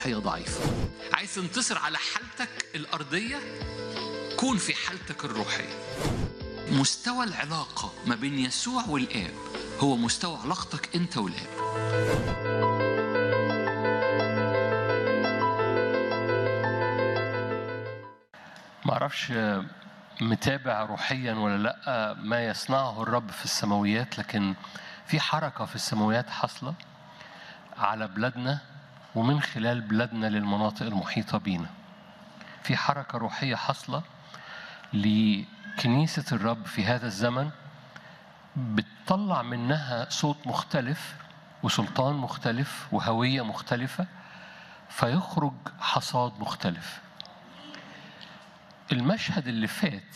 هي ضعيفة عايز تنتصر على حالتك الأرضية كون في حالتك الروحية مستوى العلاقة ما بين يسوع والآب هو مستوى علاقتك أنت والآب معرفش متابع روحيا ولا لا ما يصنعه الرب في السماويات لكن في حركة في السماويات حاصلة على بلادنا ومن خلال بلادنا للمناطق المحيطة بينا في حركة روحية حاصلة لكنيسة الرب في هذا الزمن بتطلع منها صوت مختلف وسلطان مختلف وهوية مختلفة فيخرج حصاد مختلف المشهد اللي فات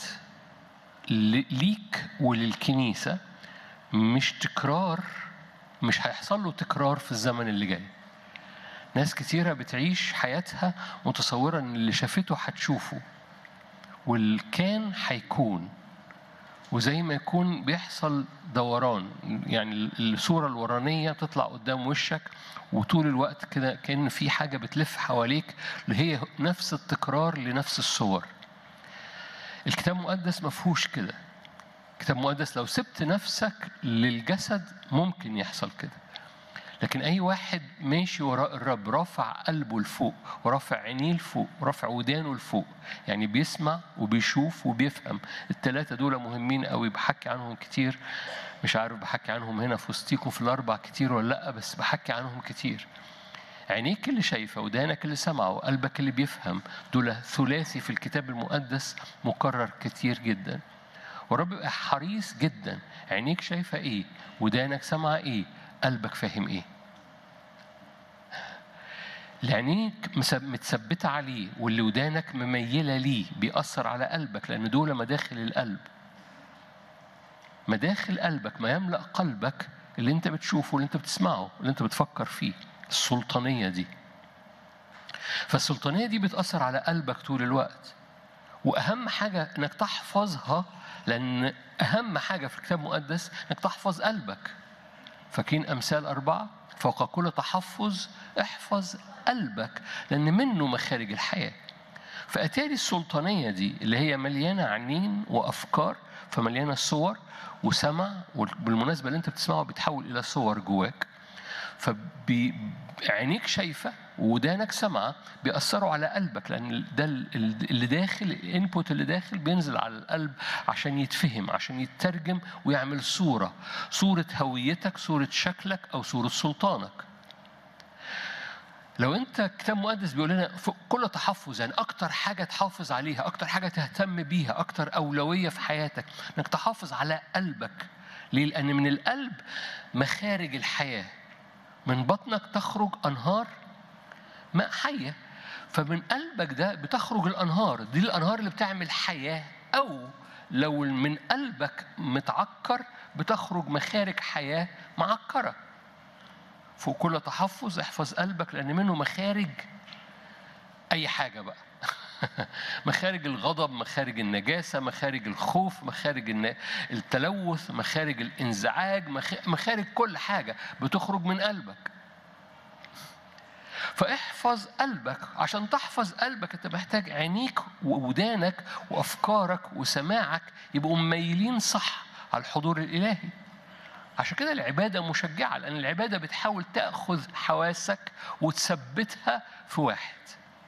ليك وللكنيسة مش تكرار مش هيحصل له تكرار في الزمن اللي جاي ناس كتيرة بتعيش حياتها متصورة ان اللي شافته هتشوفه والكان هيكون وزي ما يكون بيحصل دوران يعني الصورة الورانية بتطلع قدام وشك وطول الوقت كده كأن في حاجة بتلف حواليك اللي هي نفس التكرار لنفس الصور الكتاب المقدس ما فيهوش كده الكتاب المقدس لو سبت نفسك للجسد ممكن يحصل كده لكن اي واحد ماشي وراء الرب رافع قلبه لفوق ورافع عينيه لفوق ورافع ودانه لفوق يعني بيسمع وبيشوف وبيفهم الثلاثه دول مهمين قوي بحكي عنهم كتير مش عارف بحكي عنهم هنا في وسطيكم في الاربع كتير ولا لا بس بحكي عنهم كتير عينيك اللي شايفه ودانك اللي سمعه وقلبك اللي بيفهم دول ثلاثي في الكتاب المقدس مكرر كتير جدا والرب بيبقى حريص جدا عينيك شايفه ايه ودانك سامعه ايه قلبك فاهم ايه اللي عينيك متثبته عليه واللي ودانك مميله ليه بيأثر على قلبك لان دول مداخل القلب مداخل قلبك ما يملأ قلبك اللي انت بتشوفه واللي انت بتسمعه اللي انت بتفكر فيه السلطانية دي فالسلطانية دي بتأثر على قلبك طول الوقت وأهم حاجة إنك تحفظها لأن أهم حاجة في الكتاب المقدس إنك تحفظ قلبك فاكرين أمثال أربعة فوق كل تحفظ احفظ قلبك لأن منه مخارج الحياة فأتاري السلطانية دي اللي هي مليانة عينين وأفكار فمليانة صور وسمع وبالمناسبة اللي أنت بتسمعه بيتحول إلى صور جواك فعينيك شايفة ودانك سامعة بيأثروا على قلبك لأن ده اللي داخل الانبوت اللي داخل بينزل على القلب عشان يتفهم عشان يترجم ويعمل صورة صورة هويتك صورة شكلك أو صورة سلطانك لو انت كتاب مقدس بيقول لنا كل تحفظ يعني اكتر حاجه تحافظ عليها اكتر حاجه تهتم بيها اكتر اولويه في حياتك انك تحافظ على قلبك ليه لان من القلب مخارج الحياه من بطنك تخرج انهار ماء حيه فمن قلبك ده بتخرج الانهار دي الانهار اللي بتعمل حياه او لو من قلبك متعكر بتخرج مخارج حياه معكره فوق كل تحفظ احفظ قلبك لان منه مخارج اي حاجه بقى مخارج الغضب مخارج النجاسة مخارج الخوف مخارج التلوث مخارج الانزعاج مخارج كل حاجة بتخرج من قلبك فاحفظ قلبك عشان تحفظ قلبك انت محتاج عينيك وودانك وافكارك وسماعك يبقوا مميلين صح على الحضور الالهي عشان كده العباده مشجعه لان العباده بتحاول تاخذ حواسك وتثبتها في واحد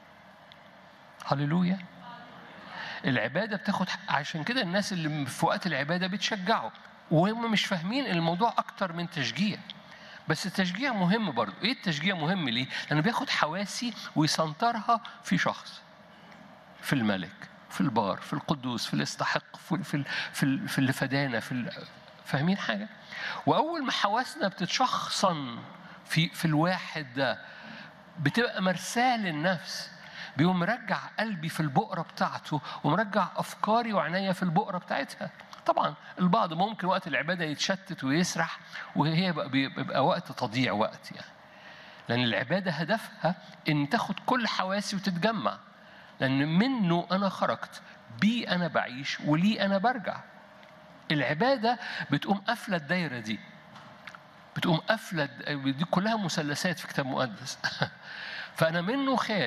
هللويا العبادة بتاخد عشان كده الناس اللي في وقت العبادة بتشجعوا وهم مش فاهمين الموضوع أكتر من تشجيع بس التشجيع مهم برضه إيه التشجيع مهم ليه؟ لأنه بياخد حواسي ويسنطرها في شخص في الملك في البار في القدوس في الاستحق في في في, في اللي فدانا في فاهمين حاجة؟ وأول ما حواسنا بتتشخصن في في الواحد ده بتبقى مرساة للنفس بيقوم مرجع قلبي في البقرة بتاعته ومرجع أفكاري وعناية في البقرة بتاعتها طبعا البعض ممكن وقت العبادة يتشتت ويسرح وهي بيبقى وقت تضييع وقت يعني لأن العبادة هدفها إن تاخد كل حواسي وتتجمع لأن منه أنا خرجت بي أنا بعيش ولي أنا برجع العبادة بتقوم قافلة الدايرة دي بتقوم قافلة دي كلها مثلثات في كتاب مقدس فأنا منه خارج